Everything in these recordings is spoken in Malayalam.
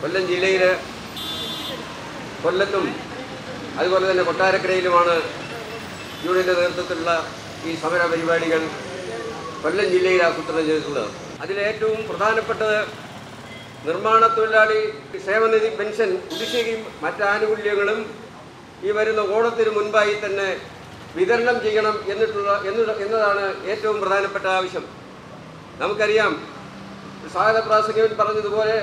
കൊല്ലം ജില്ലയിൽ കൊല്ലത്തും അതുപോലെ തന്നെ കൊട്ടാരക്കരയിലുമാണ് യൂണിയന്റെ നേതൃത്വത്തിലുള്ള ഈ സമര പരിപാടികൾ കൊല്ലം ജില്ലയിൽ ആസൂത്രണം ചെയ്തിട്ടുള്ളത് അതിലേറ്റവും പ്രധാനപ്പെട്ടത് നിർമ്മാണ തൊഴിലാളി ക്ഷേമനിധി പെൻഷൻ കുടിശ്ശികയും മറ്റ് ആനുകൂല്യങ്ങളും ഈ വരുന്ന ഓണത്തിന് മുൻപായി തന്നെ വിതരണം ചെയ്യണം എന്നിട്ടുള്ള എന്നുള്ള- എന്നതാണ് ഏറ്റവും പ്രധാനപ്പെട്ട ആവശ്യം നമുക്കറിയാം സ്വാഗത പ്രാസംഗികൻ പറഞ്ഞതുപോലെ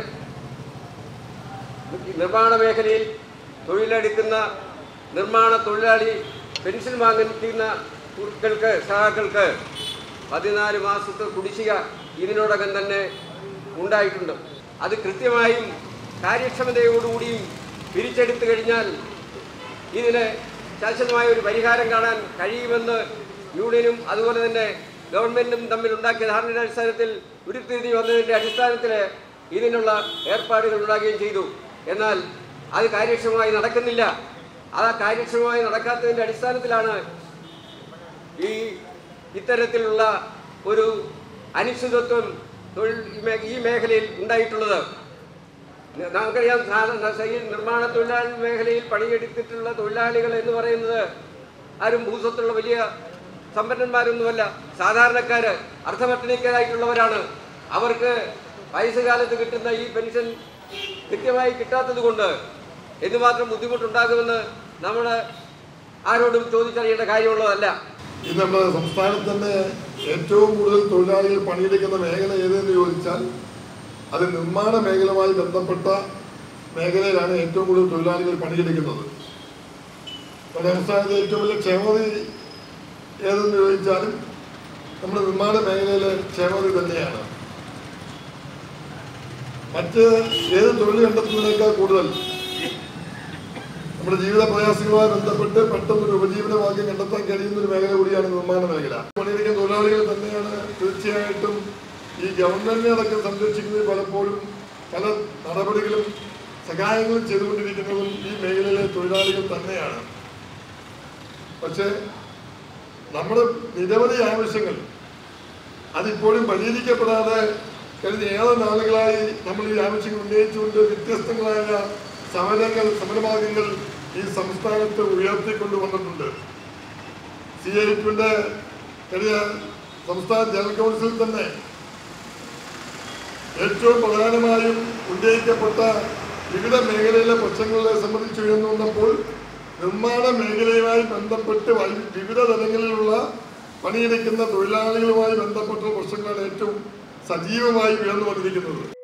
നിർമ്മാണ മേഖലയിൽ തൊഴിലെടുക്കുന്ന നിർമ്മാണ തൊഴിലാളി പെൻഷൻ വാങ്ങിക്കുന്ന കുട്ടികൾക്ക് സഹാക്കൾക്ക് പതിനാല് മാസത്തെ കുടിശ്ശിക ഇതിനോടകം തന്നെ ഉണ്ടായിട്ടുണ്ട് അത് കൃത്യമായും കാര്യക്ഷമതയോടുകൂടിയും പിരിച്ചെടുത്തു കഴിഞ്ഞാൽ ഇതിന് ശാശ്വതമായ ഒരു പരിഹാരം കാണാൻ കഴിയുമെന്ന് യൂണിയനും അതുപോലെ തന്നെ ഗവൺമെന്റും തമ്മിൽ ഉണ്ടാക്കിയ ധാരണയുടെ അടിസ്ഥാനത്തിൽ ഉരുത്തിരിഞ്ഞ് വന്നതിന്റെ അടിസ്ഥാനത്തിൽ ഇതിനുള്ള ഏർപ്പാടുകൾ ഉണ്ടാകുകയും ചെയ്തു എന്നാൽ അത് കാര്യക്ഷമമായി നടക്കുന്നില്ല ആ കാര്യക്ഷമമായി നടക്കാത്തതിന്റെ അടിസ്ഥാനത്തിലാണ് ഈ ഇത്തരത്തിലുള്ള ഒരു അനിശ്ചിതത്വം തൊഴിൽ ഈ മേ- ഈ മേഖലയിൽ ഉണ്ടായിട്ടുള്ളത് നമുക്കറിയാം സാധാരണ ഈ നിർമ്മാണ തൊഴിലാളി മേഖലയിൽ പണിയെടുത്തിട്ടുള്ള തൊഴിലാളികൾ എന്ന് പറയുന്നത് ആരും ഭൂസ്വത്തുള്ള വലിയ സമ്പന്നന്മാരൊന്നുമല്ല സാധാരണക്കാര് അർദ്ധപട്ടിണിക്കാരായിട്ടുള്ളവരാണ് അവർക്ക് വയസ്സുകാലത്ത് കിട്ടുന്ന ഈ പെൻഷൻ കൃത്യമായി കിട്ടാത്തത് കൊണ്ട് എന്തുമാത്രം ബുദ്ധിമുട്ടുണ്ടാകുമെന്ന് നമ്മൾ ആരോടും ചോദിച്ചറിയേണ്ട കാര്യമുള്ളതല്ല ഇത് നമ്മുടെ സംസ്ഥാനത്ത് തന്നെ ഏറ്റവും കൂടുതൽ തൊഴിലാളികൾ പണിയെടുക്കുന്ന മേഖല ഏതെന്ന് ചോദിച്ചാൽ അത് നിർമ്മാണ മേഖലയുമായി ബന്ധപ്പെട്ട മേഖലയിലാണ് ഏറ്റവും കൂടുതൽ തൊഴിലാളികൾ പണിയെടുക്കുന്നത് നമ്മുടെ സംസ്ഥാനത്തെ ഏറ്റവും വലിയ ക്ഷേമനിധി ഏതെന്ന് ചോദിച്ചാലും നമ്മുടെ നിർമ്മാണ മേഖലയിലെ ക്ഷേമനിധി തന്നെയാണ് മറ്റ് ഏത് തൊഴിൽ കണ്ടെത്തുന്നതിനേക്കാൾ കൂടുതൽ നമ്മുടെ ജീവിത പ്രയാസങ്ങളുമായി ബന്ധപ്പെട്ട് പെട്ടെന്ന് ഒരു ഉപജീവന മാർഗം കണ്ടെത്താൻ കഴിയുന്ന ഒരു മേഖല കൂടിയാണ് നിർമ്മാണ മേഖല പണിയെടുക്കുന്ന തൊഴിലാളികൾ തന്നെയാണ് തീർച്ചയായിട്ടും ഈ ഗവൺമെന്റിനെ അടക്കം സംരക്ഷിക്കുന്നതിൽ പലപ്പോഴും പല നടപടികളും സഹായങ്ങളും ചെയ്തുകൊണ്ടിരിക്കുന്നതും ഈ മേഖലയിലെ തൊഴിലാളികൾ തന്നെയാണ് പക്ഷേ നമ്മുടെ നിരവധി ആവശ്യങ്ങൾ അതിപ്പോഴും പരിഹരിക്കപ്പെടാതെ കഴിഞ്ഞ ഏറെ നാളുകളായി നമ്മൾ ഈ ആവശ്യങ്ങൾ ഉന്നയിച്ചുകൊണ്ട് വ്യത്യസ്തങ്ങളായ സമരങ്ങൾ സമരമാർഗങ്ങൾ ഈ സംസ്ഥാനത്ത് ഉയർത്തിക്കൊണ്ട് വന്നിട്ടുണ്ട് സി ഐ ടിയുടെ കഴിഞ്ഞ സംസ്ഥാന ജനറൽ കൗൺസിൽ തന്നെ ഏറ്റവും പ്രധാനമായും ഉന്നയിക്കപ്പെട്ട വിവിധ മേഖലയിലെ പ്രശ്നങ്ങളെ സംബന്ധിച്ച് ഉയർന്നു വന്നപ്പോൾ നിർമ്മാണ മേഖലയുമായി ബന്ധപ്പെട്ട് വൈ- വിവിധ തലങ്ങളിലുള്ള പണിയെടുക്കുന്ന തൊഴിലാളികളുമായി ബന്ധപ്പെട്ട പ്രശ്നങ്ങളാണ് ഏറ്റവും സജീവമായി ഉയർന്നു വന്നിരിക്കുന്നത്